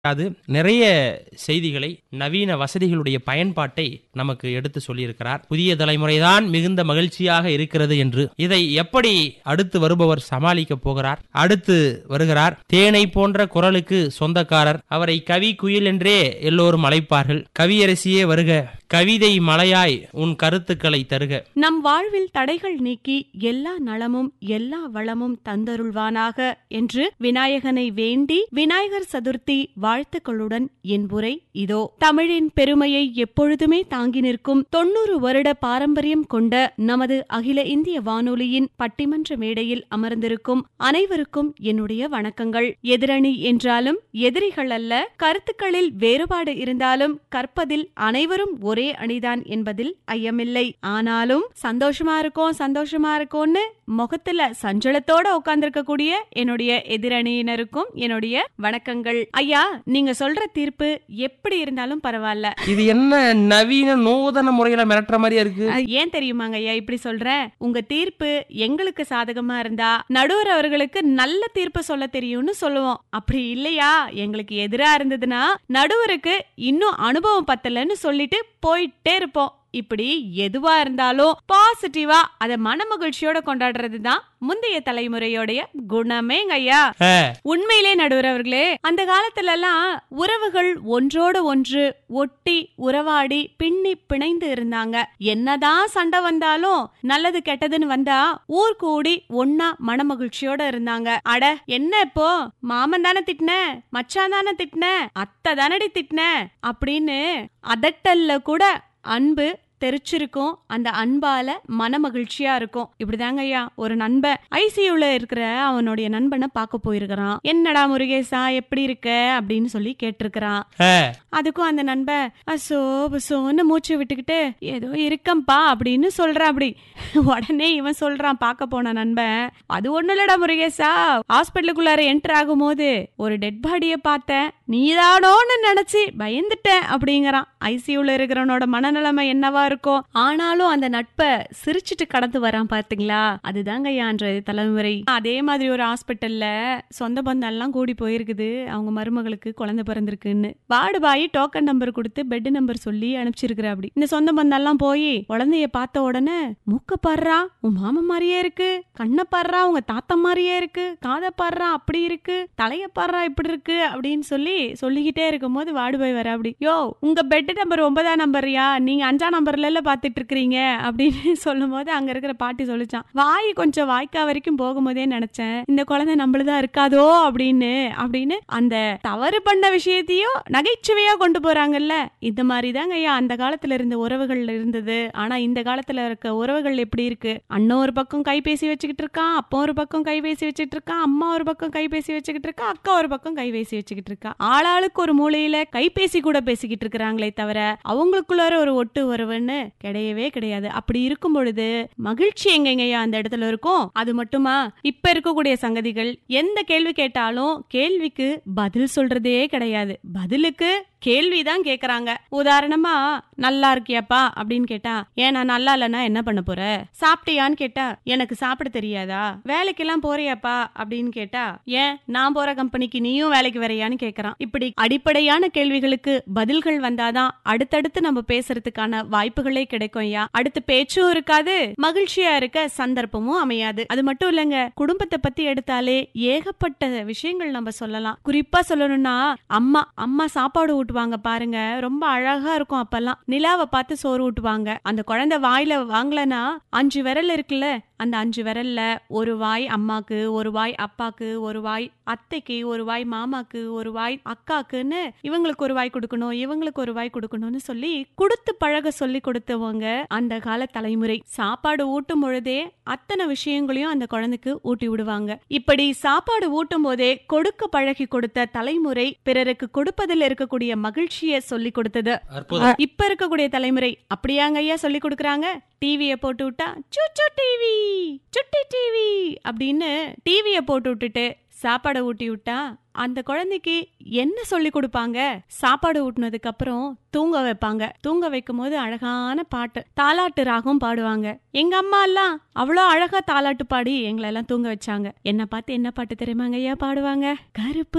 அது நிறைய செய்திகளை நவீன வசதிகளுடைய பயன்பாட்டை நமக்கு எடுத்து சொல்லியிருக்கிறார் புதிய தலைமுறைதான் மிகுந்த மகிழ்ச்சியாக இருக்கிறது என்று இதை எப்படி அடுத்து வருபவர் சமாளிக்கப் போகிறார் அடுத்து வருகிறார் தேனை போன்ற குரலுக்கு சொந்தக்காரர் அவரை கவி குயில் என்றே எல்லோரும் அழைப்பார்கள் கவியரசியே வருக கவிதை மலையாய் உன் கருத்துக்களை தருக நம் வாழ்வில் தடைகள் நீக்கி எல்லா நலமும் எல்லா வளமும் தந்தருள்வானாக என்று விநாயகனை வேண்டி விநாயகர் சதுர்த்தி வாழ்த்துக்களுடன் என் உரை இதோ தமிழின் பெருமையை எப்பொழுதுமே தாங்கி நிற்கும் தொண்ணூறு வருட பாரம்பரியம் கொண்ட நமது அகில இந்திய வானொலியின் பட்டிமன்ற மேடையில் அமர்ந்திருக்கும் அனைவருக்கும் என்னுடைய வணக்கங்கள் எதிரணி என்றாலும் எதிரிகள் அல்ல கருத்துக்களில் வேறுபாடு இருந்தாலும் கற்பதில் அனைவரும் ஒரே அணிதான் என்பதில் ஐயமில்லை ஆனாலும் சந்தோஷமா இருக்கோம் சந்தோஷமா இருக்கோம்னு முகத்துல சஞ்சலத்தோட உட்கார்ந்திருக்க கூடிய என்னுடைய எதிரணியினருக்கும் என்னுடைய வணக்கங்கள் ஐயா நீங்க சொல்ற தீர்ப்பு எப்படி இருந்தாலும் பரவாயில்ல இது என்ன நவீன நூதன முறையில மிரட்டுற மாதிரியா இருக்கு அஹ், ஏன் தெரியுமாங்க ஐயா இப்படி சொல்றேன் உங்க தீர்ப்பு எங்களுக்கு சாதகமா இருந்தா நடுவர் அவர்களுக்கு நல்ல தீர்ப்பு சொல்ல தெரியும்னு சொல்லுவோம் அப்படி இல்லையா எங்களுக்கு எதிரா இருந்ததுன்னா நடுவருக்கு இன்னும் அனுபவம் பத்தலன்னு சொல்லிட்டு போயிட்டே இருப்போம் இப்படி எதுவா இருந்தாலும் பாசிட்டிவா அத மனமகிழ்ச்சியோட கொண்டாடுறது தான் முந்தைய தலைமுறையோடைய குணமேங்க ஐயா ஆ, உண்மையிலே நடுவர் அவர்களே அந்த காலத்துல எல்லாம் உறவுகள் ஒன்றோடு ஒன்று ஒட்டி உறவாடி பின்னி பிணைந்து இருந்தாங்க என்னதான் சண்டை வந்தாலும் நல்லது கெட்டதுன்னு வந்தா ஊர் கூடி ஒன்னா மனமகிழ்ச்சியோட இருந்தாங்க அட என்ன இப்போ மாமன் தானே திட்டின மச்சான் தானே திட்டின அத்தை தானடி திட்டின அப்படின்னு அதட்டல்ல கூட அன்பு தெரிச்சிருக்கும் அந்த அன்பால மனமகிழ்ச்சியா இருக்கும் இப்படிதாங்க ஐயா ஒரு நண்பன் ஐசியூல இருக்கிற அவனுடைய நண்பனை பார்க்க போயிருக்கிறான் என்னடா முருகேசா எப்படி இருக்க அப்படின்னு சொல்லி கேட்டிருக்கிறான் ஆ, அதுக்கும் அந்த நண்பன் அசோ புசோன்னு மூச்சு விட்டுக்கிட்டு ஏதோ இருக்கம்பா அப்படின்னு சொல்றான் அப்படி உடனே இவன் சொல்றான் பார்க்க போன நண்பன் அது ஒண்ணும் இல்லடா முருகேசா ஹாஸ்பிட்டலுக்குள்ளார என்டர் ஆகும்போது ஒரு டெட் பாடிய பார்த்தேன் நீதானோன்னு நினைச்சு பயந்துட்டேன் அப்படிங்கிறான் ஐசியூல இருக்கிறவனோட மனநிலைமை என்னவா இருக்கும் ஆனாலும் அந்த நட்பை சிரிச்சிட்டு கடந்து வரான் பாத்தீங்களா அதுதாங்க யான்ற தலைமுறை அதே மாதிரி ஒரு ஹாஸ்பிட்டல்ல சொந்த பந்தம் எல்லாம் கூடி போயிருக்குது அவங்க மருமகளுக்கு குழந்தை பிறந்திருக்குன்னு வார்டு பாய் டோக்கன் நம்பர் கொடுத்து பெட் நம்பர் சொல்லி அனுப்பிச்சிருக்கிற அப்படி இந்த சொந்த பந்தம் எல்லாம் போய் குழந்தைய பார்த்த உடனே மூக்க பாடுறா உன் மாமா மாதிரியே இருக்கு கண்ணை பாடுறா உங்க தாத்தா மாதிரியே இருக்கு காதை பாடுறா அப்படி இருக்கு தலைய பாடுறா இப்படி இருக்கு அப்படின்னு சொல்லி சொல்லிக்கிட்டே இருக்கும் போது வார்டு பாய் வர அப்படி யோ உங்க பெட் நம்பர் ஒன்பதாம் நம்பர்யா நீங்க அஞ்சாம் நம்பர்ல எல்லாம் பாத்துட்டு இருக்கிறீங்க அப்படின்னு சொல்லும் போது அங்க இருக்கிற பாட்டி சொல்லிச்சான் வாய் கொஞ்சம் வாய்க்கா வரைக்கும் போகும்போதே நினைச்சேன் இந்த குழந்தை நம்மளுதான் இருக்காதோ அப்படின்னு அப்படின்னு அந்த தவறு பண்ண விஷயத்தையும் நகைச்சுவையா கொண்டு போறாங்கல்ல இந்த மாதிரி தாங்க ஐயா அந்த காலத்துல இருந்த உறவுகள் இருந்தது ஆனா இந்த காலத்துல இருக்க உறவுகள் எப்படி இருக்கு அண்ணன் ஒரு பக்கம் கைபேசி வச்சுக்கிட்டு இருக்கான் அப்பா ஒரு பக்கம் கைபேசி வச்சுக்கிட்டு இருக்கான் அம்மா ஒரு பக்கம் கைபேசி வச்சுக்கிட்டு இருக்கா அக்கா ஒரு பக்கம் கைபேசி வச்சுக்கிட்டு இருக்கா ஆளாளுக்கு ஒரு மூலையில கைபேசி கூட பேசிக்கிட்டு இருக்கிறாங்களே தவிர அவங்களுக்குள்ளார ஒரு ஒட்டு உறவுன்னு கிடையவே கிடையாது அப்படி இருக்கும் பொழுது மகிழ்ச்சி எங்கெங்கய்யா அந்த இடத்துல இருக்கும் அது மட்டுமா இப்ப இருக்கக்கூடிய சங்கதிகள் எந்த கேள்வி கேட்டாலும் கேள்விக்கு பதில் சொல்றதே கிடையாது பதிலுக்கு கேள்விதான் கேக்குறாங்க உதாரணமா நல்லா இருக்கியாப்பா அப்படின்னு கேட்டா ஏன் நான் நல்லா இல்லைன்னா என்ன பண்ண போற சாப்பிட்டியான்னு கேட்டா எனக்கு சாப்பிட தெரியாதா வேலைக்கெல்லாம் போறியாப்பா அப்படின்னு கேட்டா ஏன் நான் போற கம்பெனிக்கு நீயும் வேலைக்கு வரையான்னு கேக்குறான் இப்படி அடிப்படையான கேள்விகளுக்கு பதில்கள் வந்தாதான் அடுத்தடுத்து நம்ம பேசுறதுக்கான வாய்ப்புகளே கிடைக்கும் ஐயா அடுத்து பேச்சும் இருக்காது மகிழ்ச்சியா இருக்க சந்தர்ப்பமும் அமையாது அது மட்டும் இல்லைங்க குடும்பத்தை பத்தி எடுத்தாலே ஏகப்பட்ட விஷயங்கள் நம்ம சொல்லலாம் குறிப்பா சொல்லணும்னா அம்மா அம்மா சாப்பாடு ஊட்டுவாங்க பாருங்க ரொம்ப அழகா இருக்கும் அப்பெல்லாம் நிலாவை பார்த்து சோறு ஊட்டுவாங்க அந்த குழந்தை வாயில வாங்கலனா அஞ்சு விரல் இருக்குல்ல அந்த அஞ்சு விரல்ல ஒரு வாய் அம்மாக்கு ஒரு வாய் அப்பாக்கு ஒரு வாய் அத்தைக்கு ஒரு வாய் மாமாக்கு ஒரு வாய் அக்காக்குன்னு இவங்களுக்கு ஒரு வாய் கொடுக்கணும் இவங்களுக்கு ஒரு வாய் கொடுக்கணும்னு சொல்லி கொடுத்து பழக சொல்லி கொடுத்தவங்க அந்த கால தலைமுறை சாப்பாடு ஊட்டும் பொழுதே அத்தனை விஷயங்களையும் அந்த குழந்தைக்கு ஊட்டி விடுவாங்க இப்படி சாப்பாடு ஊட்டும் போதே கொடுக்க பழகி கொடுத்த தலைமுறை பிறருக்கு கொடுப்பதில் இருக்கக்கூடிய மகிழ்ச்சியை சொல்லி கொடுத்தது அற்புதம் இப்ப இருக்கக்கூடிய தலைமுறை அப்படியாங்க ஐயா சொல்லி கொடுக்கறாங்க டிவிய போட்டு விட்டா சுச்சு டிவி சுட்டி டிவி அப்படின்னு டிவிய போட்டு விட்டுட்டு சாப்பாடை ஊட்டி விட்டா அந்த குழந்தைக்கு என்ன சொல்லி கொடுப்பாங்க சாப்பாடு ஊட்டினதுக்கு அப்புறம் தூங்க வைப்பாங்க தூங்க வைக்கும் போது அழகான பாட்டு தாலாட்டு ராகம் பாடுவாங்க எங்க அம்மா எல்லாம் அவ்வளோ அழகா தாலாட்டு பாடி எங்களை எல்லாம் தூங்க வச்சாங்க என்ன பார்த்து என்ன பாட்டு தெரியுமாங்க ஐயா பாடுவாங்க கருப்பு